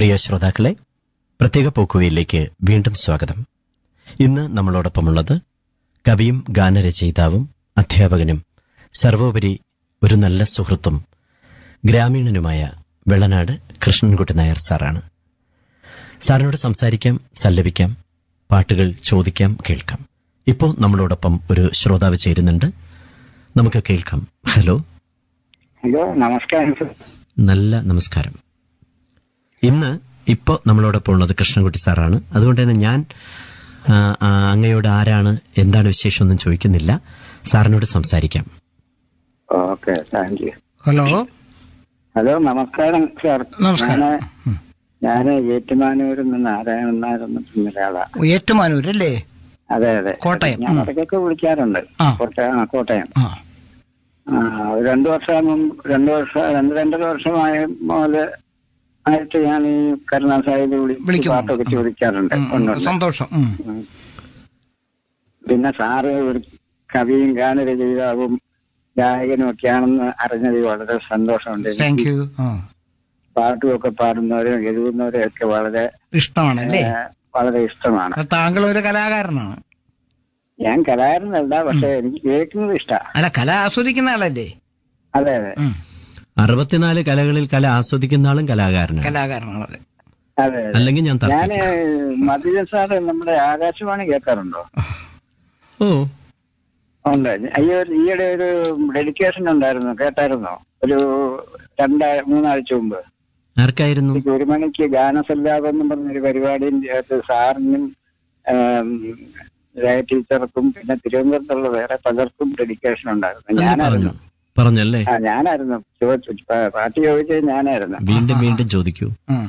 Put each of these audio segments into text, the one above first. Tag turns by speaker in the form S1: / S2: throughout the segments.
S1: പ്രിയ ശ്രോതാക്കളെ പ്രത്യേക പോക്കുവയിലേക്ക് വീണ്ടും സ്വാഗതം ഇന്ന് നമ്മളോടൊപ്പമുള്ളത് കവിയും ഗാനരചയിതാവും അധ്യാപകനും സർവോപരി ഒരു നല്ല സുഹൃത്തും ഗ്രാമീണനുമായ വെള്ളനാട് കൃഷ്ണൻകുട്ടി നായർ സാറാണ് സാറിനോട് സംസാരിക്കാം സല്ലപിക്കാം പാട്ടുകൾ ചോദിക്കാം കേൾക്കാം ഇപ്പോൾ നമ്മളോടൊപ്പം ഒരു ശ്രോതാവ് ചേരുന്നുണ്ട് നമുക്ക് കേൾക്കാം ഹലോ
S2: ഹലോ നമസ്കാരം സർ
S1: നല്ല നമസ്കാരം ഇന്ന് ഇപ്പോൾ നമ്മളോടൊപ്പം ഉള്ളത് കൃഷ്ണൻകുട്ടി സാറാണ് അതുകൊണ്ട് തന്നെ ഞാൻ ആ, ആ, അങ്ങയോട് ആരാണ് എന്താണ് വിശേഷം ഒന്നും ചോദിക്കുന്നില്ല സാറിനോട് സംസാരിക്കാം
S2: okay thank you
S3: hello
S2: hello നമസ്കാരം സാർ
S3: നമസ്കാരം.
S2: ഞാന് ഞാന് ഏറ്റുമാനൂരിൽ നിന്ന് നാരായണൻ നായർ എന്ന് പറഞ്ഞ ഒരാളാ
S3: ഏറ്റുമാനൂർ അല്ലേ
S2: അതെ അതെ
S3: കോട്ടയം.
S2: ഞാൻ
S3: ഉം.
S2: ഇടയ്ക്കൊക്കെ വിളിക്കാറുണ്ട്
S3: ആ.
S2: കോട്ടയം ആ, കോട്ടയം
S3: ആ
S2: ആ, ഒരു രണ്ടു വർഷം മുമ്പ് രണ്ടു വർഷം രണ്ട് രണ്ടര വർഷമായ പോലെ ആയിട്ട് ഞാൻ ഈ കരുണാസാഹിബ് വിളിച്ച്
S3: വിളിക്കുന്നു.
S2: പാട്ടൊക്കെ ചോദിക്കാറുണ്ട്
S3: ഉം, ഉം,
S2: ഉണ്ട്, ഉണ്ട്.
S3: സന്തോഷം ഉം.
S2: ഉം. പിന്നെ സാറ് ഒരു കവിയും ഗാനരചയിതാവും ഗായകനും ഒക്കെയാണെന്ന് അറിഞ്ഞതിൽ വളരെ സന്തോഷമുണ്ട്
S3: താങ്ക് യു ആ
S2: പാട്ടുമൊക്കെ പാടുന്നവരും എഴുതുന്നവരും ഒക്കെ വളരെ
S3: ഇഷ്ടമാണ് അല്ലേ
S2: ഏഹ്, വളരെ ഇഷ്ടമാണ്
S3: അപ്പൊ താങ്കൾ ഒരു കലാകാരനാണ്
S2: ഞാൻ കലാകാരനല്ല പക്ഷെ എനിക്ക് കേൾക്കുന്നത് ഇഷ്ടമാണ്
S3: അല്ല കല ആസ്വദിക്കുന്ന ആളല്ലേ
S2: അതെ അതെ
S3: ഉം,
S1: അറുപത്തിനാല് കലകളിൽ കല ആസ്വദിക്കുന്ന ആളും കലാകാരനാണ്
S3: കലാകാരനാണ് അതെ
S2: അതെ അതെ
S1: അല്ലെങ്കിൽ ഞാൻ
S2: ഞാന്
S1: തർക്കിക്കും
S2: മധുര സാറ് നമ്മുടെ ആകാശവാണി കേൾക്കാറുണ്ടോ
S1: ഓ
S2: ഉണ്ട് അയ്യോ ഈയിടെ ഒരു ഡെഡിക്കേഷൻ ഉണ്ടായിരുന്നു കേട്ടായിരുന്നോ ഒരു രണ്ടാ മൂന്നാഴ്ച മുമ്പ്
S1: ആർക്കായിരുന്നു
S2: ഉച്ചയ്ക്ക് ഒരു മണിക്ക് ഗാനസല്ലാപം എന്ന് പറഞ്ഞൊരു പരിപാടിയും അത് സാറിനും ആം, ലയ ടീച്ചർക്കും പിന്നെ തിരുവനന്തപുരത്തുള്ള വേറെ പലർക്കും ഡെഡിക്കേഷൻ ഉണ്ടായിരുന്നു
S1: അത്
S2: ഞാനായിരുന്നു
S1: പറഞ്ഞു പറഞ്ഞല്ലേ
S2: ആ ഞാനായിരുന്നു ചോദിച്ചു പ- പാട്ട് ചോദിച്ചത് ഞാനായിരുന്നു
S1: വീണ്ടും വീണ്ടും ചോദിക്കൂ
S3: ഉം.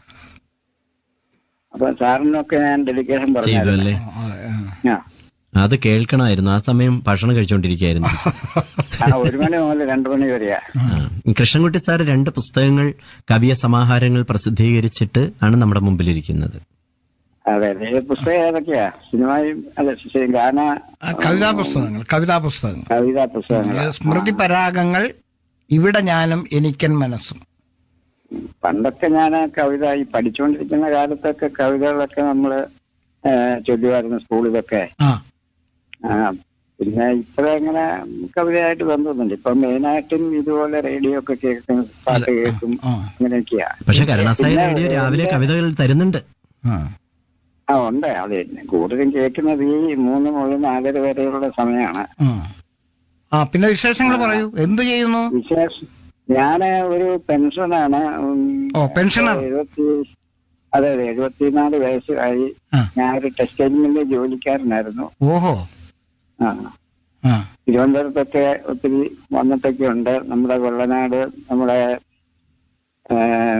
S2: അപ്പൊ സാറിനൊക്കെ ഞാൻ ഡെഡിക്കേഷൻ
S1: ചെയ്തു
S2: പറഞ്ഞു
S1: അല്ലേ
S3: ആ, ആ.
S1: അത് കേൾക്കണമായിരുന്നു ആ സമയം ഭക്ഷണം കഴിച്ചുകൊണ്ടിരിക്കുകയായിരുന്നു
S2: ആ ഒരു മണി മുതൽ രണ്ടു മണി വരെയാ
S1: ആ. കൃഷ്ണൻകുട്ടി സാർ രണ്ട് പുസ്തകങ്ങൾ കവിയ സമാഹാരങ്ങൾ പ്രസിദ്ധീകരിച്ചിട്ട് ആണ് നമ്മുടെ മുമ്പിലിരിക്കുന്നത്
S2: അതെ അതെ ഈ പുസ്തകം ഏതൊക്കെയാ സിനിമയും അതെ ശരി, ഗാന
S3: ആ, കവിതാ പുസ്തകങ്ങൾ കവിതാ പുസ്തകങ്ങൾ
S2: കവിതാ പുസ്തകങ്ങൾ
S3: സ്മൃതി പരാഗങ്ങൾ ഇവിടെ ഞാനും എനിക്കൻ മനസ്സും
S2: പണ്ടൊക്കെ ഞാൻ കവിത ഈ പഠിച്ചുകൊണ്ടിരിക്കുന്ന കാലത്തൊക്കെ കവിതകളൊക്കെ നമ്മള് ഏഹ്, ചൊല്ലുമായിരുന്നു സ്കൂളിലൊക്കെ
S3: ആ
S2: ആ, പിന്നെ ഇപ്പഴങ്ങനെ കവിതയായിട്ട് ബന്ധമൊന്നുമില്ല ഇപ്പൊ മെയിനായിട്ടും ഇതുപോലെ റേഡിയോ ഒക്കെ കേൾക്കും പാട്ട് കേൾക്കും
S3: ആ
S2: അങ്ങനെയൊക്കെയാ
S1: പക്ഷെ കരുണാസായി
S2: പിന്നെ
S1: റേഡിയോ രാവിലെ
S2: എന്റെ-
S1: കവിതകൾ തരുന്നുണ്ട്
S3: ആ.
S2: ആ ഉണ്ട് അതെ കൂടുതലും കേൾക്കുന്നത് ഈ മൂന്ന് മുതൽ നാലര വരെയുള്ള സമയമാണ്
S3: ആ. ആ പിന്നെ വിശേഷങ്ങൾ പറയൂ എന്ത് ചെയ്യുന്നു
S2: വിശേഷം ഞാന് ഒരു പെൻഷനാണ് ഉം,
S3: ഓ, പെൻഷനർ.
S2: എഴുപത്തി അതെ അതെ എഴുപത്തിനാല് വയസ്സായി
S3: ആ.
S2: ഞാനൊരു ടെക്സ്റ്റൈലിലെ ജോലിക്കാരനായിരുന്നു
S3: ഓഹോ
S2: ആ
S3: ആ
S2: തിരുവനന്തപുരത്തൊക്കെ ഒത്തിരി വന്നിട്ടൊക്കെ ഉണ്ട് നമ്മുടെ വെള്ളനാട് നമ്മുടെ ആ,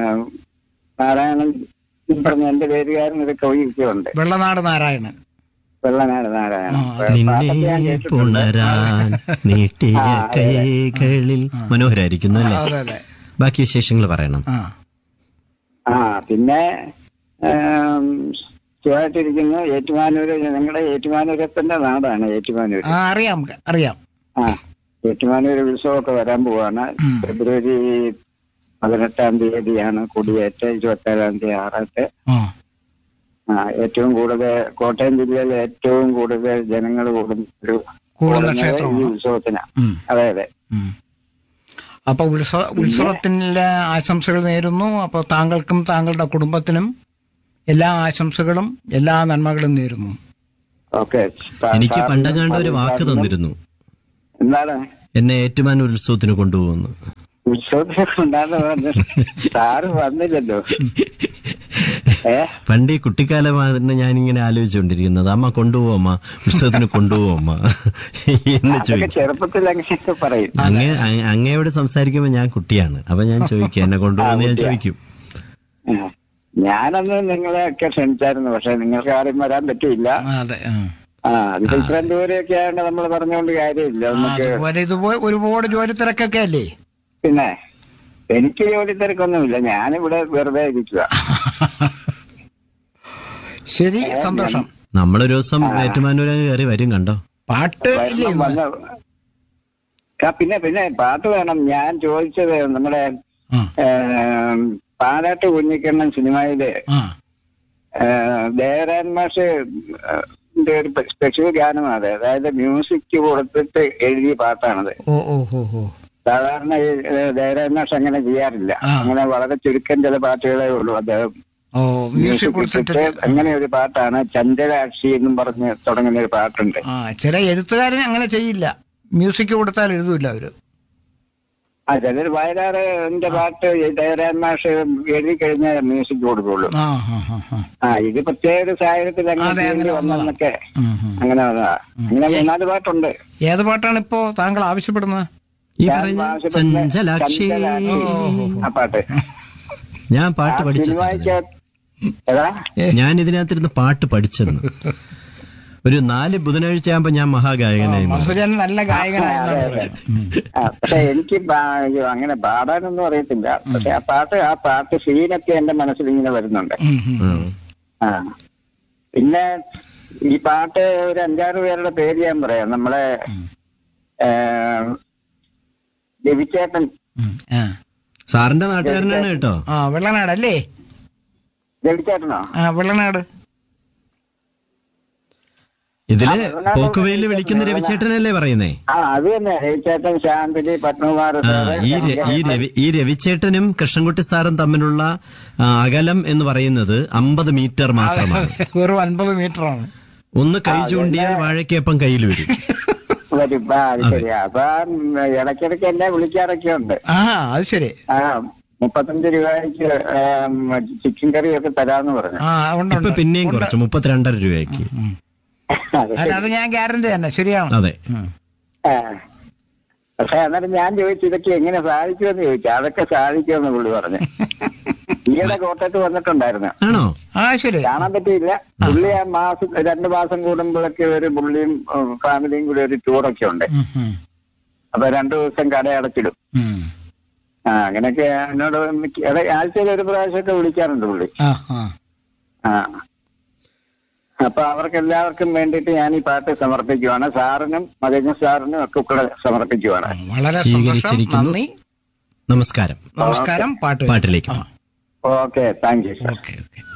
S2: നാരായണൻ ഈ പറഞ്ഞ എന്റെ പേരുകാരൻ ഒരു കവിയൊക്കെ ഉണ്ട്
S3: വെള്ളനാട് നാരായണൻ
S2: വെള്ളനാട് നാരായണൻ
S3: ആ,
S2: അപ്പൊ പാട്ടൊക്കെ ഞാൻ
S1: നിന്നെ
S2: കേട്ടിട്ടുണ്ട്.
S1: പുണരാൻ നീട്ടിയ
S2: ആ, അതെ, അതെ.
S1: കൈകളിൽ മനോഹരായിരിക്കുന്നു അല്ലേ
S3: അതെ അതെ
S1: ബാക്കി വിശേഷങ്ങൾ പറയണം
S3: ആ
S2: ആ പിന്നെ ആം, സുഖമായിട്ടിരിക്കുന്നു ഏറ്റുമാനൂര് ഞങ്ങളുടെ ഏറ്റുമാനൂരപ്പന്റെ നാടാണ് ഏറ്റുമാനൂര്
S3: ആ അറിയാം അറിയാം
S2: ആ ഏറ്റുമാനൂര് ഉത്സവമൊക്കെ വരാൻ പോവാണ്
S3: ഉം.
S2: ഫെബ്രുവരി പതിനെട്ടാം തീയതിയാണ് കൊടിയേറ്റ് ഇരുപത്തി ഏഴാം തീയതി ആറാട്ട്
S3: ആ
S2: ആ ഏറ്റവും കൂടുതൽ കോട്ടയം ജില്ലയിൽ ഏറ്റവും കൂടുതൽ ജനങ്ങൾ കൂടുന്ന ഒരു
S3: കൂടുന്ന
S2: കൂടുന്നത് ഈ
S3: ക്ഷേത്രമാണ്
S2: ഉത്സവത്തിനാ
S3: ഉം,
S2: അതെ അതെ
S3: ഉം. അപ്പൊ ഉത്സവ ഉത്സവത്തിനുള്ള ആശംസകൾ നേരുന്നു അപ്പൊ താങ്കൾക്കും താങ്കളുടെ കുടുംബത്തിനും എല്ലാ ആശംസകളും എല്ലാ നന്മകളും നേരുന്നു
S2: ഓക്കെ
S1: എനിക്ക് പണ്ടങ്ങാണ്ട് ഒരു വാക്ക് തന്നിരുന്നു
S2: എന്താണ്
S1: എന്നെ ഏറ്റുമാനൂർ ഉത്സവത്തിന് കൊണ്ടുപോകുന്നു
S2: ഉത്സവത്തിനെ കൊണ്ടാന്ന് പറഞ്ഞു സാറ് വന്നില്ലല്ലോ ഏ
S1: പണ്ട് ഈ കുട്ടിക്കാലമാണ് ഞാനിങ്ങനെ ആലോചിച്ചുകൊണ്ടിരിക്കുന്നത് അമ്മ കൊണ്ടുപോകും അമ്മ ഉത്സവത്തിന് കൊണ്ടുപോകും അമ്മ എന്ന്
S2: അതൊക്കെ
S1: ചോദിച്ചു
S2: ചെറുപ്പത്തിൽ അങ്ങനെയൊക്കെ പറയും
S1: അങ്ങേ അ- അങ്ങയോട് സംസാരിക്കുമ്പോ ഞാൻ കുട്ടിയാണ് അപ്പൊ ഞാൻ ചോദിക്കും എന്നെ കൊണ്ടുപോകുന്ന ഞാൻ
S2: കുട്ടിയാ.
S1: ചോദിക്കും
S2: ആ. ഞാനന്ന് നിങ്ങളെ ഒക്കെ ക്ഷണിച്ചായിരുന്നു പക്ഷെ നിങ്ങൾക്ക് ആരും വരാൻ പറ്റിയില്ല
S3: ആ, അതെ ആ.
S2: ആ അതിപ്പോ ഇത്രയും ദൂരെയൊക്കെ ആയതുകൊണ്ട് നമ്മൾ പറഞ്ഞുകൊണ്ട് കാര്യമില്ല
S3: ആ,
S2: നമുക്ക്
S3: അതുപോലെ ഇതുപോലെ ഒരുപാട് ജോലി തിരക്കൊക്കെ അല്ലേ
S2: പിന്നെ എനിക്ക് ജോലി തിരക്കൊന്നുമില്ല ഞാനിവിടെ വെറുതെ ഇരിക്കുക
S3: ശരി സന്തോഷം
S1: നമ്മളൊരു ദിവസം ഏറ്റുമാനൂർ കയറി വരും കണ്ടോ
S3: പാട്ട് ഇല്ലേ ഇന്ന്?
S2: വന്ന ആ, പിന്നെ പിന്നെ പാട്ട് വേണം ഞാൻ ചോദിച്ചത് നമ്മുടെ
S3: ആ
S2: ഏം, പാലാട്ട് കുഞ്ഞിക്കണ്ണൻ സിനിമയില്
S3: ആ
S2: ആ, ദേവരാൻ മാഷ് ആ, ന്റെ ഒരു സ്പെഷ്യൽ ഗാനമാണ് അതായത് മ്യൂസിക് കൊടുത്തിട്ട് എഴുതിയ പാട്ടാണത്
S3: ഓ ഓ ഓ ഓ
S2: സാധാരണ ഈ, ഏ, ദേവരാൻ മാഷ് അങ്ങനെ ചെയ്യാറില്ല
S3: ആ.
S2: അങ്ങനെ വളരെ ചുരുക്കം ചില പാട്ടുകളേ ഉള്ളൂ അദ്ദേഹം
S3: ഓ മ്യൂസിക്
S2: മ്യൂസിക്
S3: കൊടുത്തിട്ട്
S2: ഇട്ടിട്ട് അങ്ങനെ ഒരു പാട്ടാണ് ചന്ദ്രരാക്ഷി എന്നും പറഞ്ഞ് തുടങ്ങുന്ന ഒരു പാട്ടുണ്ട്
S3: ആ ചില എഴുത്തുകാരൻ അങ്ങനെ ചെയ്യില്ല മ്യൂസിക് കൊടുത്താൽ എഴുതൂല അവര്
S2: ആ ചിലർ വയലാറിന്റെ പാട്ട് ഈ ദേവരാൻ മാഷ് എഴുതി കഴിഞ്ഞാൽ മ്യൂസിക് കൊടുക്കുള്ളൂ
S3: ആ ഹാ ഹാ ഹാ
S2: ആ ഇത് പ്രത്യേക ഒരു സാഹചര്യത്തിൽ
S3: അതെ, അങ്ങനെ
S2: അങ്ങനെ
S3: വന്നതാ.
S2: വന്നൊക്കെ
S3: ഉം, ഉം.
S2: അങ്ങനെ വന്നതാ അങ്ങനെ മൂന്നാല് പാട്ടുണ്ട്
S3: ഏത് പാട്ടാണ് ഇപ്പോ താങ്കൾ ആവശ്യപ്പെടുന്നത്
S1: ഈ
S2: ഞാൻ
S1: പറഞ്ഞ
S2: ആവശ്യപ്പെടുന്ന
S1: ചഞ്ചലാക്ഷി
S2: ചഞ്ചലാക്ഷി. ആ പാട്ട്
S1: ഞാൻ പാട്ട്
S2: ആ
S1: പഠിച്ച
S2: സിനിമയ്ക്ക് ഏതാ
S1: ഞാൻ ഇതിനകത്തിരുന്ന് പാട്ട് പഠിച്ചെന്ന് ഒരു നാല് ബുധനാഴ്ച ആകുമ്പോ ഞാൻ മഹാഗായകനായി മാറി.
S3: മധുരൻ നല്ല ഗായകനായെന്നാണ്
S2: അതെ, അതെ.
S3: പറയുന്നത്. ഉം.
S2: ആ, പക്ഷെ എനിക്ക് പാ- അയ്യോ, അങ്ങനെ പാടാനൊന്നും അറിയത്തില്ല പക്ഷെ ആ പാട്ട് ആ പാട്ട് സീനൊക്കെ എന്റെ മനസ്സിൽ ഇങ്ങനെ വരുന്നുണ്ട്
S3: ഉം, ഉം.
S1: ഉം.
S2: ആ പിന്നെ ഈ പാട്ട് ഒരു അഞ്ചാറ് പേരുടെ പേര് ഞാൻ പറയാം നമ്മളെ ഏ, രവിചേട്ടൻ
S3: ഉം. ആ.
S1: സാറിന്റെ നാട്ടുകാരനാണ് കേട്ടോ
S3: ആ വെള്ളനാട് അല്ലേ
S2: രവിചേട്ടനോ
S3: ആ വെള്ളനാട്
S1: ഇതില് പോക്കുവെയില് വിളിക്കുന്ന രവിചേട്ടനല്ലേ പറയുന്നേ
S2: ആ അത് തന്നെ രവിചേട്ടൻ ശാന്തിനി പത്മകുമാർ
S1: ആ ഈ ര- ഈ രവി ഈ രവിചേട്ടനും കൃഷ്ണൻകുട്ടി സാറും തമ്മിലുള്ള ആ, അകലം എന്ന് പറയുന്നത് അമ്പത് മീറ്റർ മാത്രമാണ്
S3: വെറും അൻപത് മീറ്റർ ആണ്
S1: ഒന്ന് കൈ ചൂണ്ടിയാൽ വാഴയ്ക്കപ്പം കയ്യിൽ വരും
S2: വരും ആ അത് ശരിയാ അപ്പൊ ഉം, ഇടയ്ക്കിടയ്ക്ക് എന്നെ വിളിക്കാറൊക്കെ ഉണ്ട്
S3: ആ അത് ശരി
S2: ആ മുപ്പത്തഞ്ച് രൂപയ്ക്ക് ഏം, ചിക്കൻ കറി ഒക്കെ തരാന്ന് പറഞ്ഞു
S3: ആ ഉണ്ട്
S1: ഇപ്പൊ
S3: ഉണ്ട്.
S1: പിന്നെയും
S3: ഉണ്ട്.
S1: കുറച്ച് മുപ്പത്തിരണ്ടര രൂപയ്ക്ക്
S3: ഉം.
S2: അത്
S3: അല്ല അത് ഞാൻ ഗ്യാരണ്ടി തന്നെ ശരിയാണ്
S1: അതെ
S3: ഉം.
S2: ആ. പക്ഷെ അന്നേരം ഞാൻ ചോദിച്ചു ഇതൊക്കെ എങ്ങനെ സാധിക്കുമെന്ന് ചോദിച്ചു അതൊക്കെ സാധിക്കുമെന്ന് പുള്ളി പറഞ്ഞു ഈയിടെ കോട്ടയത്ത് വന്നിട്ടുണ്ടായിരുന്നു
S1: ആണോ
S3: ആ ശരി
S2: കാണാൻ പറ്റിയില്ല പുള്ളി ആ മാസം രണ്ടു മാസം കൂടുമ്പോഴൊക്കെ ഒരു പുള്ളിയും ഉം, ഫാമിലിയും കൂടി ഒരു ടൂറൊക്കെ ഉണ്ട്
S3: ഉം, ഉം.
S2: അപ്പൊ രണ്ടു ദിവസം കട അടച്ചിടും
S3: ഉം.
S2: ആ അങ്ങനെയൊക്കെ എന്നോട് മിക്ക- ഇട- ആഴ്ചയിൽ ഒരു പ്രാവശ്യമൊക്കെ വിളിക്കാറുണ്ട് പുള്ളി
S3: ആ ആ
S2: ആ അപ്പൊ അവർക്ക് എല്ലാവർക്കും വേണ്ടിയിട്ട് ഞാൻ ഈ പാട്ട് സമർപ്പിക്കുവാണ് സാറിനും മകജ സാറിനും ഒക്കെ കൂടെ സമർപ്പിക്കുവാണ്
S3: വളരെ സന്തോഷം
S1: സ്വീകരിച്ചിരിക്കുന്നു.
S3: നന്ദി
S1: നമസ്കാരം
S3: നമസ്കാരം പാട്ട്
S1: പാട്ടിലേക്ക്
S3: ആ.
S1: പോകാം.
S2: Okay thank you sir
S3: okay okay